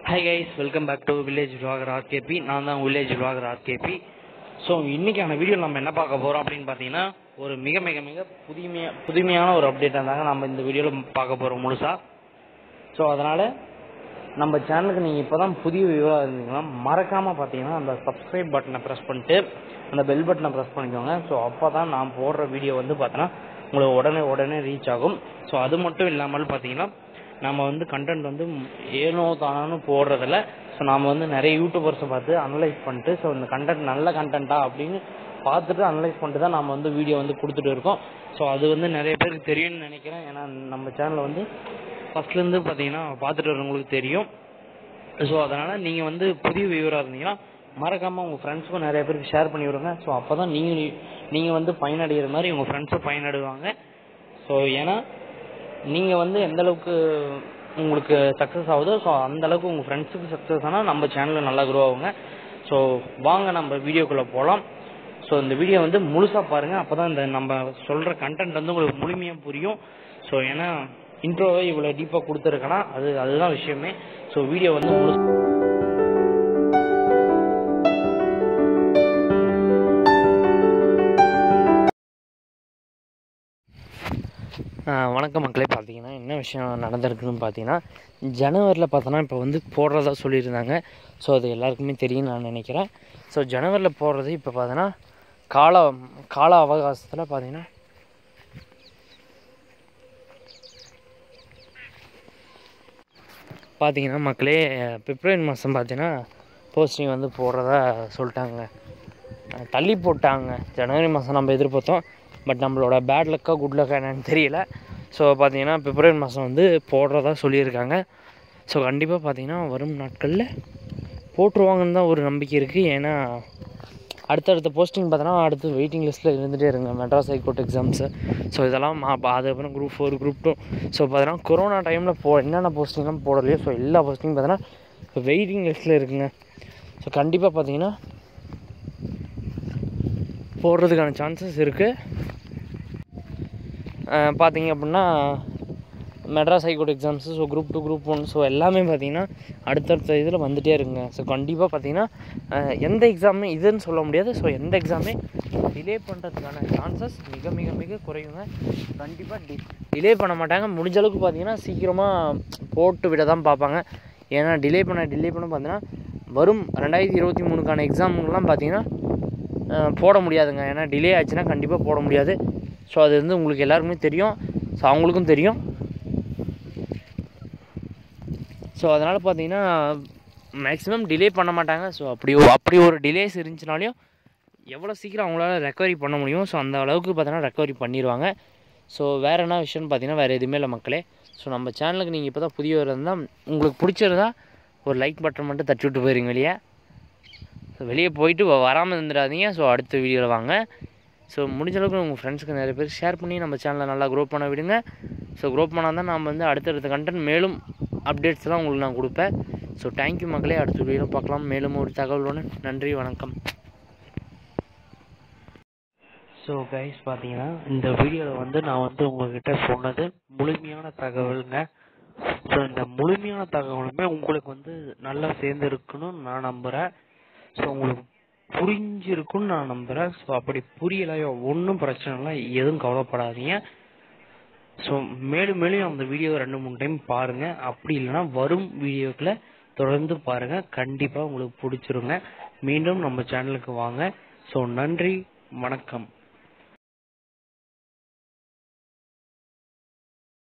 hi guys welcome back to village vlogger RKP நான் தான் village vlogger RKP so இன்னைக்கான video நம்ம என்ன பார்க்க போகிறோம் அப்படின்னு பார்த்தீங்கன்னா ஒரு மிக மிக மிக புதுமையா புதுமையான ஒரு அப்டேட் தாங்க நம்ம இந்த வீடியோவில் பார்க்க போகிறோம் முழுசாக ஸோ அதனால் நம்ம சேனலுக்கு நீங்கள் இப்போ தான் புதிய வியூவாக இருந்தீங்கன்னா மறக்காமல் பார்த்தீங்கன்னா அந்த சப்ஸ்கிரைப் பட்டனை ப்ரெஸ் பண்ணிட்டு அந்த பெல் பட்டனை ப்ரெஸ் பண்ணிக்கோங்க ஸோ அப்போ தான் நான் போடுற வீடியோ வந்து பார்த்தோன்னா உங்களுக்கு உடனே உடனே ரீச் ஆகும் ஸோ அது மட்டும் இல்லாமல் பார்த்தீங்கன்னா நம்ம வந்து கண்டென்ட் வந்து ஏனோ தானோன்னு போடுறதில்ல ஸோ நாம் வந்து நிறைய யூடியூபர்ஸை பார்த்து அனலைஸ் பண்ணிட்டு ஸோ இந்த கண்டென்ட் நல்ல கண்டென்ட்டா அப்படின்னு பார்த்துட்டு அனலைஸ் பண்ணிட்டு தான் நம்ம வந்து வீடியோ வந்து கொடுத்துட்டு இருக்கோம் ஸோ அது வந்து நிறைய பேருக்கு தெரியும்னு நினைக்கிறேன் ஏன்னா நம்ம சேனலில் வந்து ஃபஸ்ட்லேருந்து பார்த்தீங்கன்னா பார்த்துட்டு வரவங்களுக்கு தெரியும் ஸோ அதனால் நீங்கள் வந்து புதிய வியூவராக இருந்தீங்கன்னா மறக்காமல் உங்கள் ஃப்ரெண்ட்ஸுக்கும் நிறைய பேருக்கு ஷேர் பண்ணி விடுங்க ஸோ அப்போ தான் நீங்கள் நீங்கள் வந்து பயனடைகிற மாதிரி உங்கள் ஃப்ரெண்ட்ஸும் பயனடைவாங்க ஸோ ஏன்னா நீங்கள் வந்து எந்த அளவுக்கு உங்களுக்கு சக்ஸஸ் ஆகுதோ ஸோ அந்த அளவுக்கு உங்கள் ஃப்ரெண்ட்ஸுக்கு சக்ஸஸ் ஆனால் நம்ம சேனலில் நல்லா க்ரோ ஆகுங்க ஸோ வாங்க நம்ம வீடியோக்குள்ளே போகலாம் ஸோ இந்த வீடியோ வந்து முழுசாக பாருங்கள் அப்போ தான் இந்த நம்ம சொல்கிற கண்டென்ட் வந்து உங்களுக்கு முழுமையாக புரியும் ஸோ ஏன்னா இன்ட்ரோவை இவ்வளோ டீப்பாக கொடுத்துருக்கேன்னா அது அதுதான் விஷயமே ஸோ வீடியோ வந்து முழு வணக்கம் மக்களே பார்த்தீங்கன்னா என்ன விஷயம் நடந்திருக்குன்னு பார்த்தீங்கன்னா ஜனவரியில் பார்த்தோன்னா இப்போ வந்து போடுறதா சொல்லியிருந்தாங்க ஸோ அது எல்லாருக்குமே தெரியும் நான் நினைக்கிறேன் ஸோ ஜனவரியில் போடுறது இப்போ பார்த்தோன்னா கால கால அவகாசத்தில் பார்த்தீங்கன்னா பார்த்தீங்கன்னா மக்களே பிப்ரவரி மாதம் பார்த்தீங்கன்னா போஸ்டிங் வந்து போடுறதா சொல்லிட்டாங்க அஹ் தள்ளி போட்டாங்க ஜனவரி மாதம் நம்ம எதிர்பார்த்தோம் பட் நம்மளோட பேட் லக்கா குட் லக்கா என்னன்னு தெரியல ஸோ பார்த்தீங்கன்னா பிப்ரவரி மாதம் வந்து போடுறதா சொல்லியிருக்காங்க ஸோ கண்டிப்பாக பார்த்தீங்கன்னா வரும் நாட்களில் போட்டுருவாங்கன்னு தான் ஒரு நம்பிக்கை இருக்குது ஏன்னா அடுத்தடுத்த போஸ்டிங் பார்த்தோன்னா அடுத்து வெயிட்டிங் லிஸ்ட்டில் இருந்துகிட்டே இருங்க மெட்ராஸ் ஹைகோர்ட் எக்ஸாம்ஸு ஸோ இதெல்லாம் மா- பா- அதுக்கப்புறம் group four group two so பார்த்தீங்கன்னா கொரோனா டைமில் போ என்னென்ன போஸ்டிங்லாம் போடலையோ ஸோ எல்லா போஸ்டிங் பார்த்தோன்னா இப்போ வெயிட்டிங் லிஸ்ட்டில் இருக்குங்க ஸோ கண்டிப்பாக பார்த்தீங்கன்னா போடுறதுக்கான சான்சஸ் இருக்குது பார்த்தீங்க அப்படின்னா Madras high court exams so group two group one so எல்லாமே பார்த்தீங்கன்னா அடுத்தடுத்த இதில் வந்துகிட்டே இருக்குங்க ஸோ கண்டிப்பாக பார்த்தீங்கன்னா அஹ், எந்த எக்ஸாமே இதுன்னு சொல்ல முடியாது ஸோ எந்த எக்ஸாமே டிலே பண்ணுறதுக்கான சான்சஸ் மிக மிக மிக குறையுங்க கண்டிப்பாக டி டிலே பண்ண மாட்டாங்க முடிஞ்ச அளவுக்கு பார்த்தீங்கன்னா சீக்கிரமாக போட்டு விட தான் பார்ப்பாங்க ஏன்னா டிலே பண்ண டிலே பண்ண பார்த்தீங்கன்னா வரும் ரெண்டாயிரத்தி இருபத்தி மூணுக்கான எக்ஸாம்லாம் பார்த்தீங்கன்னா அஹ், போட முடியாதுங்க ஏன்னா டிலே ஆச்சுன்னா கண்டிப்பாக போட முடியாது ஸோ அது வந்து உங்களுக்கு எல்லாருக்குமே தெரியும் ஸோ அவங்களுக்கும் தெரியும் ஸோ அதனால் பார்த்தீங்கன்னா மேக்ஸிமம் டிலே பண்ண மாட்டாங்க ஸோ அப்படி ஒ- அப்படி ஒரு டிலேஸ் இருந்துச்சுனாலையும் எவ்வளோ சீக்கிரம் அவங்களால ரெக்கவரி பண்ண முடியும் ஸோ அந்த அளவுக்கு பார்த்தீங்கன்னா ரெக்கவரி பண்ணிடுவாங்க ஸோ வேறு என்ன விஷயம்னு பார்த்தீங்கன்னா வேறு எதுவுமே இல்லை மக்களே ஸோ நம்ம சேனலுக்கு நீங்கள் இப்போ தான் புதியவர் இருந்தால் உங்களுக்கு பிடிச்சிருந்தா ஒரு லைக் பட்டன் மட்டும் தட்டி விட்டு போயிருங்க வெளியே ஸோ வெளியே போயிட்டு வ- வராமல் இருந்துடாதீங்க ஸோ அடுத்த வீடியோவில் வாங்க ஸோ முடிஞ்ச அளவுக்கு உங்கள் ஃப்ரெண்ட்ஸுக்கு நிறைய பேர் ஷேர் பண்ணி நம்ம சேனலை நல்லா க்ரோ பண்ண விடுங்க ஸோ க்ரோ பண்ணால் தான் நாம் வந்து அடுத்தடுத்த கண்டென்ட் மேலும் அப்டேட்ஸ்லாம் உங்களுக்கு நான் கொடுப்பேன் ஸோ தேங்க்யூ மக்களே அடுத்த வீடியோவில் பார்க்கலாம் மேலும் ஒரு தகவலோடு நன்றி வணக்கம் ஸோ கைஸ் பார்த்தீங்கன்னா இந்த வீடியோவில் வந்து நான் வந்து உங்ககிட்ட சொன்னது முழுமையான தகவலுங்க ஸோ இந்த முழுமையான தகவலுமே உங்களுக்கு வந்து நல்லா சேர்ந்துருக்குன்னு நான் நம்புகிறேன் ஸோ உங்களுக்கு புரிஞ்சிருக்குன்னு நான் நம்புகிறேன் ஸோ அப்படி புரியலையோ ஒன்றும் பிரச்சனை இல்லை எதுவும் கவலைப்படாதீங்க ஸோ மேலும் மேலும் அந்த வீடியோ ரெண்டு மூணு டைம் பாருங்கள் அப்படி இல்லைன்னா வரும் வீடியோக்களை தொடர்ந்து பாருங்கள் கண்டிப்பாக உங்களுக்கு பிடிச்சிருங்க மீண்டும் நம்ம சேனலுக்கு வாங்க ஸோ நன்றி வணக்கம்